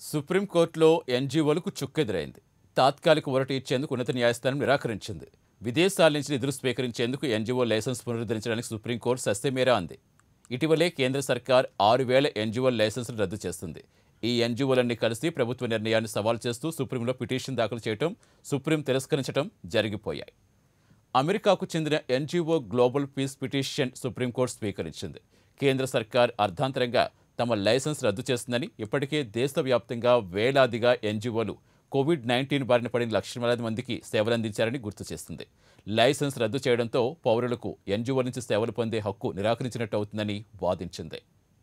సుప్రీంకోర్టులో ఎన్జీఓలకు చుక్కెదురైంది తాత్కాలిక ఊరట ఇచ్చేందుకు ఉన్నత న్యాయస్థానం నిరాకరించింది విదేశాల నుంచి నిధులు స్వీకరించేందుకు ఎన్జీఓ లైసెన్స్ పునరుద్ధరించడానికి సుప్రీంకోర్టు సస్యమేరా అంది ఇటీవలే కేంద్ర సర్కార్ ఆరు వేల ఎన్జీఓ లైసెన్సులు రద్దు చేస్తుంది ఈ ఎన్జీఓలన్నీ కలిసి ప్రభుత్వ నిర్ణయాన్ని సవాల్ చేస్తూ సుప్రీంలో పిటిషన్ దాఖలు చేయడం సుప్రీం తిరస్కరించడం జరిగిపోయాయి అమెరికాకు చెందిన NGO Global Peace petition Supreme Court స్వీకరించింది కేంద్ర సర్కార్ అర్ధాంతరంగా తమ లైసెన్స్ రద్దు చేస్తుందని ఇప్పటికే దేశవ్యాప్తంగా వేలాదిగా ఎన్జీఓలు కోవిడ్ నైన్టీన్ బారిన పడిన లక్షలాది మందికి సేవలందించారని గుర్తు చేస్తుంది లైసెన్స్ రద్దు చేయడంతో పౌరులకు ఎన్జీఓ నుంచి సేవలు పొందే హక్కు నిరాకరించినట్టు అవుతుందని వాదించింది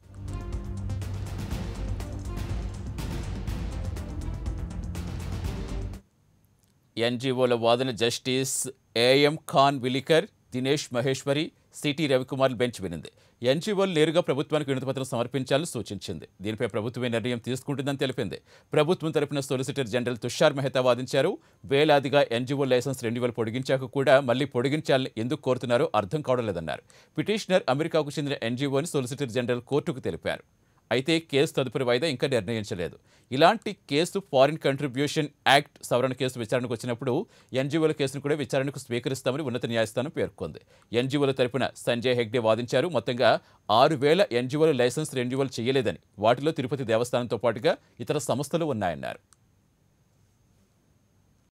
ఎన్జీఓల వాదన Justice AM Khanwilkar Dinesh Maheshwari CT Ravikumar bench వినింది ఎన్జీఓలు నేరుగా ప్రభుత్వానికి వినతిపత్రం సమర్పించాలని సూచించింది దీనిపై ప్రభుత్వమే నిర్ణయం తీసుకుంటుందని తెలిపింది ప్రభుత్వం తరపున సొలిసిటర్ జనరల్ తుషార్ మెహతా వాదించారు వేలాదిగా ఎన్జీఓ లైసెన్స్ రెన్యువల్ పొడిగించాక కూడా మళ్లీ పొడిగించాలని ఎందుకు కోరుతున్నారో అర్థం కావడం లేదన్నారు పిటిషనర్ అమెరికాకు చెందిన ఎన్జీఓని సొలిసిటర్ జనరల్ కోర్టుకు తెలిపారు అయితే కేసు తదుపరి వాయిదా ఇంకా నిర్ణయించలేదు ఇలాంటి కేసు ఫారిన్ కంట్రిబ్యూషన్ యాక్ట్ సవరణ కేసు విచారణకు వచ్చినప్పుడు ఎన్జీఓల కేసును కూడా విచారణకు స్వీకరిస్తామని ఉన్నత న్యాయస్థానం పేర్కొంది ఎన్జీఓల తరపున సంజయ్ హెగ్డే వాదించారు మొత్తంగా ఆరు వేల ఎన్జీఓల లైసెన్స్ రెన్యువల్ చేయలేదని వాటిలో తిరుపతి దేవస్థానంతో పాటుగా ఇతర సంస్థలు ఉన్నాయన్నారు